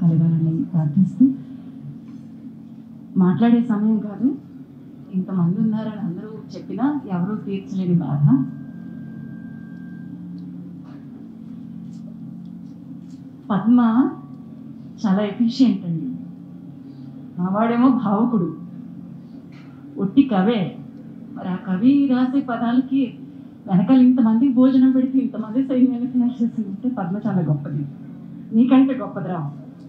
కలగాలని ప్రార్థిస్తూ మాట్లాడే సమయం కాదు ఇంతమంది ఉన్నారని అందరూ చెప్పినా ఎవరూ తీర్చలేని బాధ పద్మ చాలా ఎఫిషియెంట్ అండి మావాడేమో భావుకుడు ఒట్టి కవే మరి ఆ కవి రాసే పదాలకి వెనకాల ఇంతమందికి భోజనం పెడితే ఇంతమంది సైన్యాన్ని ఫినిష్ చేసిందంటే పద్మ చాలా గొప్పది నీకంటే గొప్పదిరా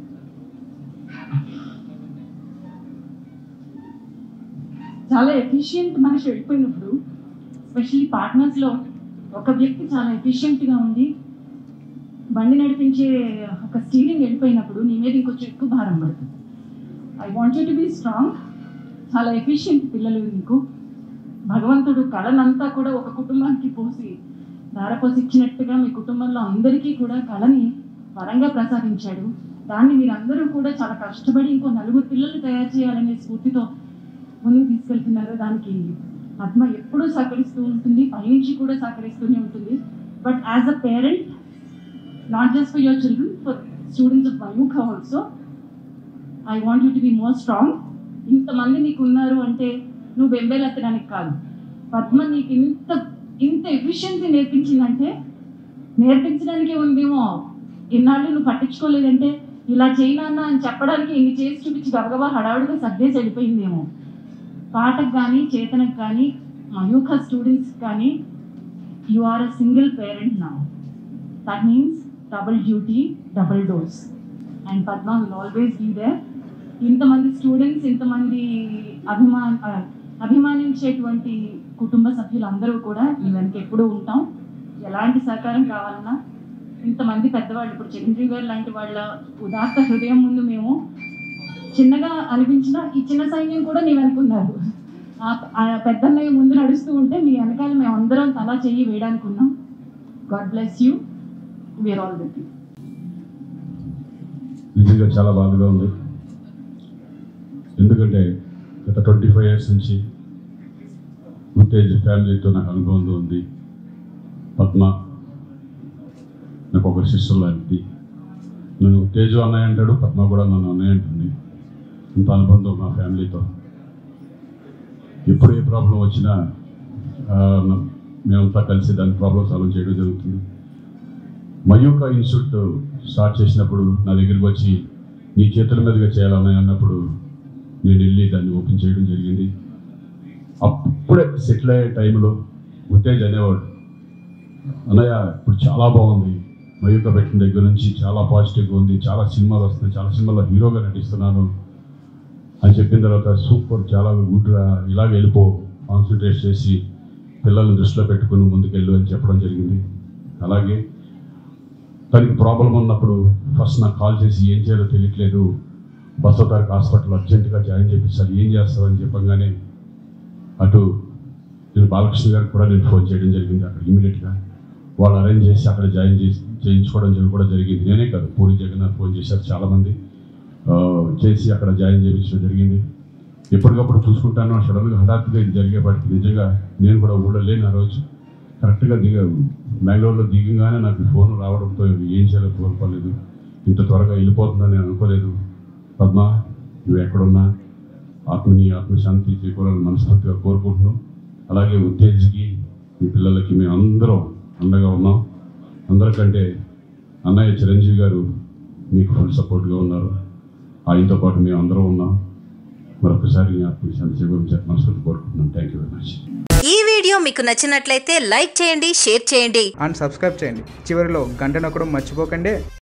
చాలా ఎఫిషియెంట్ మనిషి వెళ్ళిపోయినప్పుడు ఎస్పెషల్లీ పార్ట్నర్స్లో ఒక వ్యక్తి చాలా ఎఫిషియెంట్గా ఉంది బండి నడిపించే ఒక స్టీరింగ్ వెళ్ళిపోయినప్పుడు నీ మీద ఇంకొంచెం ఎక్కువ భారం పడుతుంది I want you to be strong చాలా ఎఫిషియెంట్ పిల్లలు నీకు భగవంతుడు కళనంతా కూడా ఒక కుటుంబానికి పోసి ధారపోసి ఇచ్చినట్టుగా మీ కుటుంబంలో అందరికీ కూడా కళని వరంగా ప్రసాదించాడు దాన్ని మీరందరూ కూడా చాలా కష్టపడి ఇంకో నలుగురు పిల్లలు తయారు చేయాలనే స్ఫూర్తితో ముందుకు తీసుకెళ్తున్నారు దానికి పద్మ ఎప్పుడూ సహకరిస్తూ ఉంటుంది పైనుంచి కూడా సహకరిస్తూనే ఉంటుంది but as a parent not just for your children for students of Mayukha also I want you to be more strong ఇంతమంది నీకు ఉన్నారు అంటే నువ్వు బెంబేలెత్తడానికి కాదు పద్మ నీకు ఇంత ఇంత ఎఫిషియన్సీ నేర్పించిందంటే నేర్పించడానికే ఉందేమో ఇన్నాళ్ళు నువ్వు పట్టించుకోలేదంటే ఇలా చేయనన్నా అని చెప్పడానికి ఇన్ని చేసి చూపించి గబగబా హడావుడిగా సర్దేసి వెళ్ళిపోయిందేమో పాటకు కానీ చేతనకు కానీ మయూఖ స్టూడెంట్స్ కానీ you are a single parent నా that means double duty double dose and Padma will always be there ఇంతమంది స్టూడెంట్స్ ఇంతమంది అభిమా ఆ, అభిమానించేటువంటి కుటుంబ సభ్యులందరూ కూడా మీ వెనక ఎప్పుడూ ఉంటాం ఎలాంటి సహకారం కావాలన్నా ఇంతమంది పెద్దవాళ్ళు ఇప్పుడు చిరంజీవి గారు లాంటి వాళ్ళ ఉదాత్త హృదయం ముందు మేము చిన్నగా అనిపించిన ఈ చిన్న సైన్యం కూడా నీ వెనుకున్నారు ఆ- ఆ పెద్దన్నయ్య ముందు నడుస్తూ ఉంటే మీ వెనకాల మేము అందరం తలా చెయ్యి వేయడానికి ఉన్నాం God bless you we are all with you నిజంగా చాలా బాధగా ఉంది ఎందుకంటే గత ట్వంటీ ఫైవ్ ఇయర్స్ నుంచి ఉత్తేజ్ ఫ్యామిలీతో నాకు అనుభవం ఉంది పద్మ నాకు ఒక సిస్టర్ లాంటిది నన్ను ఉత్తేజు అన్నయ్య అంటాడు పద్మ కూడా నన్ను అన్నయ్య అంటుంది ఇంత అనుబంధం మా ఫ్యామిలీతో ఎప్పుడు ఏ ప్రాబ్లం వచ్చినా ఆ, న- మేమంతా కలిసి దాని ప్రాబ్లం సాల్వ్ చేయడం జరుగుతుంది మయూక ఇన్స్టిట్యూట్ స్టార్ట్ చేసినప్పుడు నా దగ్గరికి వచ్చి నీ చేతుల మీదుగా చేయాలని అన్నప్పుడు నేను వెళ్ళి దాన్ని ఓపెన్ చేయడం జరిగింది అప్పుడే సెటిల్ అయ్యే టైంలో ఉత్తేజ్ అనేవాడు అన్నయ్య ఇప్పుడు చాలా బాగుంది మయూక పెట్టిన దగ్గర నుంచి చాలా పాజిటివ్గా ఉంది చాలా సినిమాలు వస్తున్నాయి చాలా సినిమాలో హీరోగా నటిస్తున్నాను అని చెప్పిన తర్వాత సూపర్ చాలా గుడ్గా ఇలాగ వెళ్ళిపో కాన్సన్ట్రేట్ చేసి పిల్లల్ని దృష్టిలో పెట్టుకుని ముందుకెళ్ళు అని చెప్పడం జరిగింది అలాగే తనకి ప్రాబ్లం ఉన్నప్పుడు ఫస్ట్ నాకు కాల్ చేసి ఏం చేయాలో తెలియట్లేదు బసవతారక్ హాస్పిటల్ అర్జెంటుగా జాయిన్ చేపిస్తారు ఏం చేస్తారని చెప్పగానే అటు నేను బాలకృష్ణ గారికి కూడా నేను ఫోన్ చేయడం జరిగింది అక్కడ ఇమీడియట్గా వాళ్ళు అరేంజ్ చేసి అక్కడ జాయిన్ చేసి చేయించుకోవడం జరి- కూడా జరిగింది నేనే కాదు పూరి జగన్నాథ్ ఫోన్ చేశారు చాలామంది ఆ, చేసి అక్కడ జాయిన్ చేయించడం జరిగింది ఎప్పటికప్పుడు చూసుకుంటాను సడన్గా హఠాత్తుగా ఇది జరిగేపాటికి నిజంగా నేను కూడా ఊళ్ళో లేను ఆ రోజు కరెక్ట్గా దిగ బెంగళూరులో దిగగానే నాకు ఈ ఫోన్ రావడంతో ఏం చేయాలో కోరుకోలేదు ఇంత త్వరగా వెళ్ళిపోతుందని నేను అనుకోలేదు పద్మ నువ్వు ఎక్కడున్నా ఆత్మని ఆత్మశాంతి చేకూరాలని మనస్ఫూర్తిగా కోరుకుంటున్నాం అలాగే ఉత్తేజ్కి మీ పిల్లలకి మేము అందరం అండగా ఉన్నాం అందరికంటే అన్నయ్య చిరంజీవి గారు మీకు ఫుల్ సపోర్ట్గా ఉన్నారు ఆయనతో పాటు మేము అందరం ఉన్నాం మరొకసారి మీ ఆత్మశాంతి చేకూరించాలని మనస్ఫూర్తి కోరుకుంటున్నాం థ్యాంక్ యూ వెరీ మచ్ ఈ వీడియో మీకు నచ్చినట్లయితే లైక్ చేయండి షేర్ చేయండి అండ్ సబ్స్క్రైబ్ చేయండి చివరిలో గంట నొక్కడం మర్చిపోకండి